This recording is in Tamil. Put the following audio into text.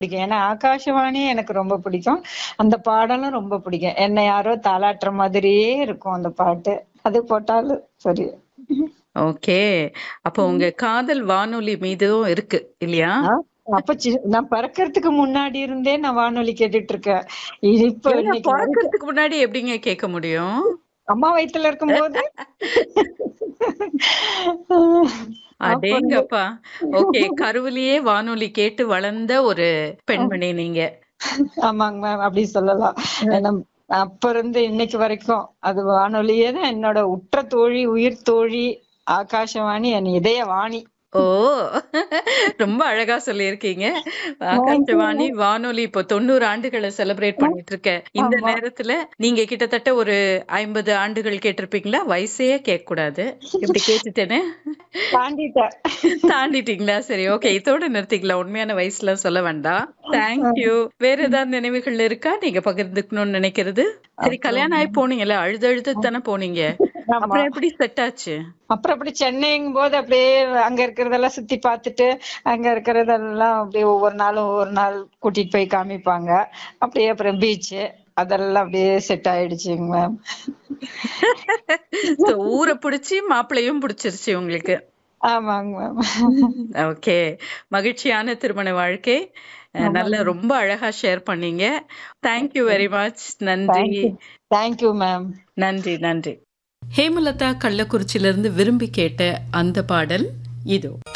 பிடிக்கும் ஏன்னா ஆகாஷவாணி எனக்கு ரொம்ப பிடிக்கும் அந்த பாடலும் ரொம்ப பிடிக்கும் என்ன யாரோ தாளாட்டுற மாதிரியே இருக்கும் அந்த பாட்டு அது போட்டாலும் சரி ஓகே அப்போ உங்க காதல் வானொலி மீதும் இருக்கு இல்லையா ஆ, அப்ப சி- நான் பிறக்கறதுக்கு முன்னாடி இருந்தே நான் வானொலி கேட்டுட்டு இருக்கேன் இது இப்ப ஏங்க, இன்னைக்கு வரைக்கும் பிறக்கறதுக்கு முன்னாடி எப்படிங்க கேட்க முடியும் அம்மா வயித்துல இருக்கும்போது அடேங்கப்பா ஓகே கருவிலேயே வானொலி கேட்டு வளர்ந்த ஒரு பெண்மணி நீங்க ஆமாங்க மேம் அப்படி சொல்லலாம் ஏன்னா, அப்ப இருந்து இன்னைக்கு வரைக்கும் அது வானொலியே தான் என்னோட உற்ற தோழி உயிர் தோழி ஆகாஷவாணி என் இதய வாணி ஓ ரொம்ப அழகா சொல்லியிருக்கீங்க ஆகாஷவாணி வானொலி இப்போ தொண்ணூறு ஆண்டுகளை செலிப்ரேட் பண்ணிட்டு இருக்க இந்த ஆமா. நேரத்துல நீங்க கிட்டத்தட்ட ஒரு ஐம்பது ஆண்டுகள் கேட்டிருப்பீங்களா வயசையே கேட்க கூடாது இப்படி கேட்டுட்டேனே தாண்டிட்டேன் தாண்டிட்டீங்களா சரி ஓகே இதோட நிறுத்திக்கலாம் உண்மையான வயசுலாம் சொல்ல வேண்டாம் தேங்க்யூ வேற ஏதாவது நினைவுகள் இருக்கா நீங்க பகிர்ந்துக்கணும்னு நினைக்கிறது சரி கல்யாணம் ஆகி போனீங்கல்ல அழுது அழுது தானே போனீங்க ஆமா. அப்புறம் எப்படி செட் ஆச்சு அப்புறம் அப்படி சென்னைங்கும் போது அப்படியே அங்க இருக்கிறதெல்லாம் சுத்தி பார்த்துட்டு அங்க இருக்கிறதெல்லாம் அப்படியே ஒவ்வொரு நாளும் ஒவ்வொரு நாள் கூட்டிட்டு போய் காமிப்பாங்க அப்படியே அப்புறம் பீச் அதெல்லாம் அப்படியே செட் ஆயிடுச்சுங்க மேம் So, ஊரை பிடிச்சி மாப்பிள்ளையும் பிடிச்சிருச்சு உங்களுக்கு ஆமாங்க மேம் ஓகே மகிழ்ச்சியான திருமண வாழ்க்கை அஹ், நல்ல ரொம்ப அழகா ஷேர் பண்ணீங்க தேங்க்யூ வெரி மச் நன்றி தேங்க்யூ மேம் நன்றி நன்றி ஹேமலதா கள்ளக்குறிச்சியிலிருந்து விரும்பி கேட்ட அந்த பாடல் இதோ